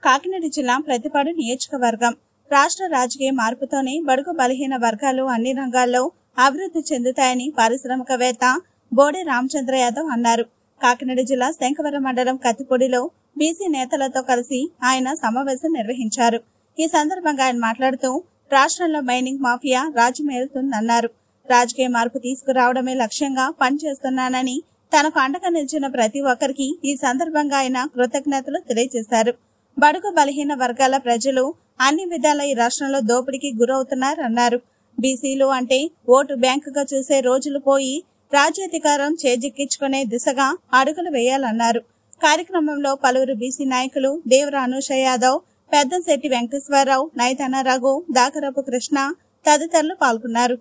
కాకినాడ జిల్లా ప్రతిపాడు నియోజకవర్గం రాష్ట్ర రాజకీయ మార్పుతోనే బడుగు బలహీన వర్గాలు అన్ని రంగాల్లో అభివృద్ధి చెందుతాయని పారిశ్రామికవేత్త బోడే రామచంద్ర యాదవ్ అన్నారు కాకినాడ జిల్లా శంఖవరం మండలం కత్తిపొడిలో బీసీ నేతలతో కలిసి ఆయన సమావేశం నిర్వహించారు ఈ సందర్భంగా ఆయన మాట్లాడుతూ రాష్ట్రంలో మైనింగ్ మాఫియా రాజ్యమేలుతుందన్నారు రాజకీయ మార్పు తీసుకురావడమే లక్ష్యంగా పనిచేస్తున్నానని తనకు అండగా నిలిచిన ప్రతి ఒక్కరికి ఈ సందర్భంగా ఆయన కృతజ్ఞతలు తెలియజేశారు బడుగు బలహీన వర్గాల ప్రజలు అన్ని విధాల ఈ రాష్ట్రంలో దోపిడీకి గురవుతున్నారన్నారు బీసీలు అంటే ఓటు బ్యాంకుగా చూసే రోజులు పోయి రాజ్యాధికారం చేజిక్కించుకునే దిశగా అడుగులు వేయాలన్నారు కార్యక్రమంలో పలువురు బీసీ నాయకులు దేవర అనూష యాదవ్ పెద్దంశెట్టి వెంకటేశ్వరరావు నైతన రఘు దాకరపు కృష్ణ తదితరులు పాల్గొన్నారు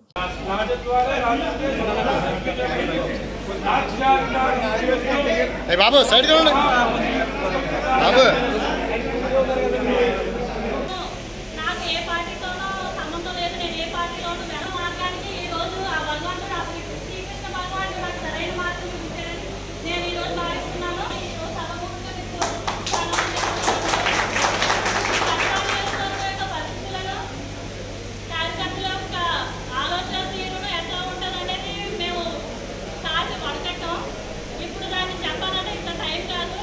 ఏ బాబు సైడ్ చూడండి బాబు నాకు ఏ పార్టీతోనో సంబంధం లేదు నేను ఏ పార్టీలోనూ వెళ్ళ మార్గానికి ఈ రోజు ఆ భగవంతుడు ఆ శ్రీ శ్రీకృష్ణ భగవానుడు నాకు సరైన మార్గం చూపించాడని నేను ఈ రోజు భావిస్తున్నాను ఈ రోజు సభముఖంగా మీకు ప్రణామం చేస్తున్నాను. పట్టణ నియోజకవర్గం యొక్క పరిస్థితులను కార్యకర్తల యొక్క ఆలోచన తీరును ఎట్లా ఉంటుందనేది మేము కాచి వడకట్టాం ఇప్పుడు దాన్ని చెప్పాలంటే ఇంత టైం కాదు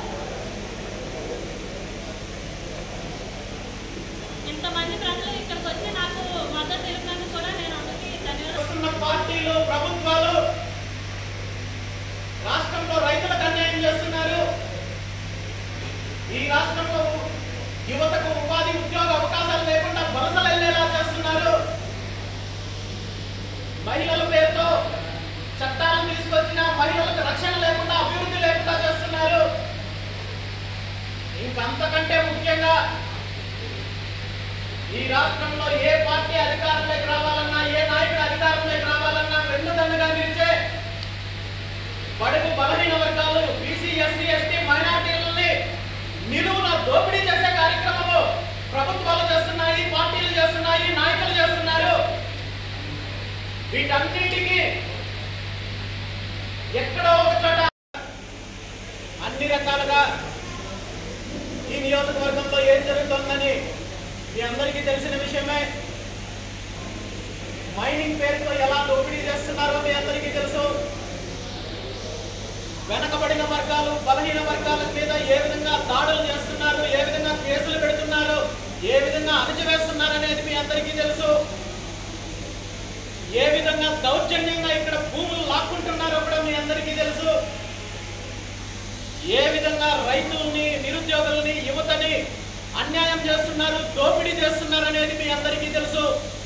ఇంతమంది ప్రజలు ఇక్కడికి వచ్చి నాకు మద్దతు తెలిపినందుకు కూడా నేను అందరికీ ధన్యవాదాలు వస్తున్న పార్టీలు ప్రభుత్వాలు రాష్ట్రంలో రైతులకు అన్యాయం చేస్తున్నారు ఈ రాష్ట్రంలో యువతకు ఉపాధి ఉద్యోగ అవకాశాలు లేకుండా వలసలు వెళ్ళేలా చేస్తున్నారు మహిళల పేరుతో చట్టాలను తీసుకొచ్చిన మహిళలకు రక్షణ లేకుండా అభివృద్ధి లేకుండా చేస్తున్నారు ఇంకంతకంటే ముఖ్యంగా ఈ రాష్ట్రంలో ఏ పార్టీ అధికారంలోకి రావాలన్నా ఏ నాయకుడు అధికారంలోకి రావాలన్నా వెన్నుదన్నుగా నిలిచే బడుగు బలహీన వర్గాలు బీసీ ఎస్సీ ఎస్టీ మైనార్టీలని నిలువున దోపిడీ చేసే కార్యక్రమము ప్రభుత్వాలు చేస్తున్నాయి పార్టీలు చేస్తున్నాయి నాయకులు చేస్తున్నారు వీటన్నిటికీ ఎక్కడో ఒక చోట అన్ని రకాలుగా ఈ నియోజకవర్గంలో ఏం జరుగుతుందని మీ అందరికీ తెలిసిన విషయమే మైనింగ్ పేరుతో ఎలా దోపిడీ చేస్తున్నారో మీ అందరికీ తెలుసు వెనకబడిన వర్గాలు బలహీన వర్గాల మీద ఏ విధంగా దాడులు చేస్తున్నారు ఏ విధంగా కేసులు పెడుతున్నారు ఏ విధంగా అణచివేస్తున్నారు అనేది మీ అందరికీ తెలుసు ఏ విధంగా దౌర్జన్యంగా ఇక్కడ భూములు లాక్కుంటున్నారో కూడా మీ అందరికీ తెలుసు ఏ విధంగా రైతుల్ని నిరుద్యోగుల్ని యువతని అన్యాయం చేస్తున్నారు దోపిడీ చేస్తున్నారు అనేది మీ అందరికీ తెలుసు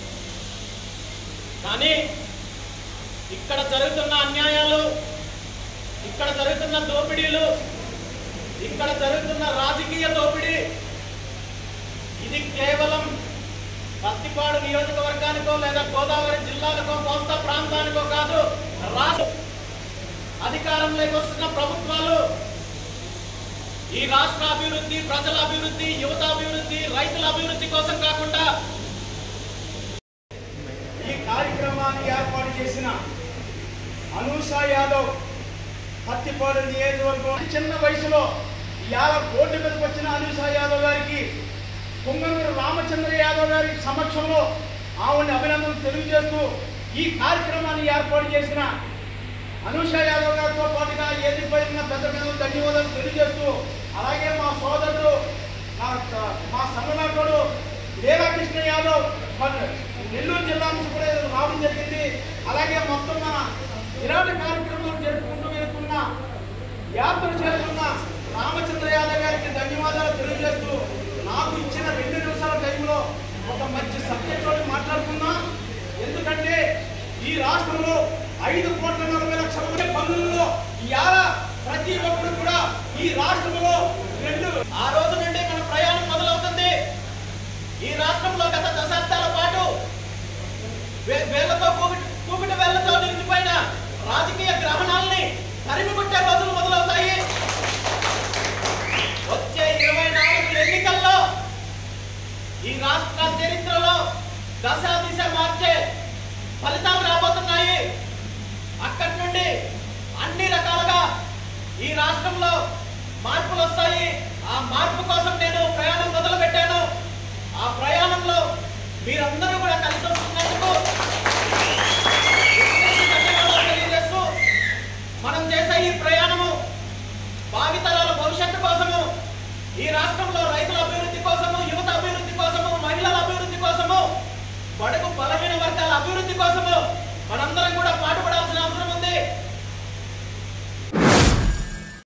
కానీ ఇక్కడ జరుగుతున్న అన్యాయాలు ఇక్కడ జరుగుతున్న దోపిడీలు ఇక్కడ జరుగుతున్న రాజకీయ దోపిడీ ఇది కేవలం పత్తిపాడు నియోజకవర్గానికో లేదా గోదావరి జిల్లాలకో కోస్తా ప్రాంతానికో కాదు రాష్ట్ర అధికారంలోకి వస్తున్న ప్రభుత్వాలు ఈ రాష్ట్ర అభివృద్ధి ప్రజల అభివృద్ధి యువత అభివృద్ధి రైతుల అభివృద్ధి కోసం కాకుండా ఈ కార్యక్రమాన్ని ఏర్పాటు చేసిన అనూష యాదవ్ పత్తిపాడు నియోజకవర్గం చిన్న వయసులో ఇవాళ రోడ్డు మీదకి వచ్చిన అనూష యాదవ్ గారికి పొంగనూరు రామచంద్ర యాదవ్ గారి సమక్షంలో ఆవిడని అభినందనలు తెలియజేస్తూ ఈ కార్యక్రమాన్ని ఏర్పాటు చేసిన అనూష యాదవ్ గారితో పాటుగా ఏది పైన పెద్ద పెద్ద ధన్యవాదాలు తెలియజేస్తూ అలాగే మా సోదరుడు నా- మా సన్ననాటుడు లీలాకృష్ణ యాదవ్ మన నెల్లూరు జిల్లా నుంచి కూడా రావడం జరిగింది అలాగే మొత్తం మన విరాట కార్యక్రమాలు జరుపుకుంటూ వెళ్తున్న యాత్ర చేస్తున్న రామచంద్ర యాదవ్ గారికి ధన్యవాదాలు తెలియజేస్తూ నాకు ఇచ్చిన రెండు నిమిషాల టైంలో ఒక మంచి సబ్జెక్ట్ తోటి మాట్లాడుతున్నా ఎందుకంటే ఈ రాష్ట్రంలో ఐదు కోట్ల నలభై లక్షల మంది పనుల్లో ఇవాళ ప్రతి ఒక్కరు కూడా ఈ రాష్ట్రంలో రెండు ఆ రోజు నుండి మన ప్రయాణం మొదలవుతుంది ఈ రాష్ట్రంలో గత దశాబ్దాల పాటు వే- వేళ్లతో కూకుటి కూకుటి వేళ్లతో నిలిచిపోయిన రాజకీయ గ్రహణాలని తరిమి కొట్టే రోజులు మొదలవుతాయి వచ్చే ఇరవై నాలుగు ఎన్నికల్లో ఈ రాష్ట్ర చరిత్రలో దశ దిశ మార్చే ఫలితాలు రాబోతున్నాయి అక్కడి నుండి అన్ని రకాలుగా ఈ రాష్ట్రంలో మార్పులు వస్తాయి ఆ మార్పు కోసం నేను ప్రయాణం మొదలు మీరందరూ కూడా కలిసి వస్తున్నందుకు ధన్యవాదాలు తెలియజేస్తూ మనం చేసే ఈ ప్రయాణము భావితరాల భవిష్యత్తు కోసము ఈ రాష్ట్రంలో రైతుల అభివృద్ధి కోసము యువత అభివృద్ధి కోసము మహిళల అభివృద్ధి కోసము బడుగు బలహీన వర్గాల అభివృద్ధి కోసము మనందరం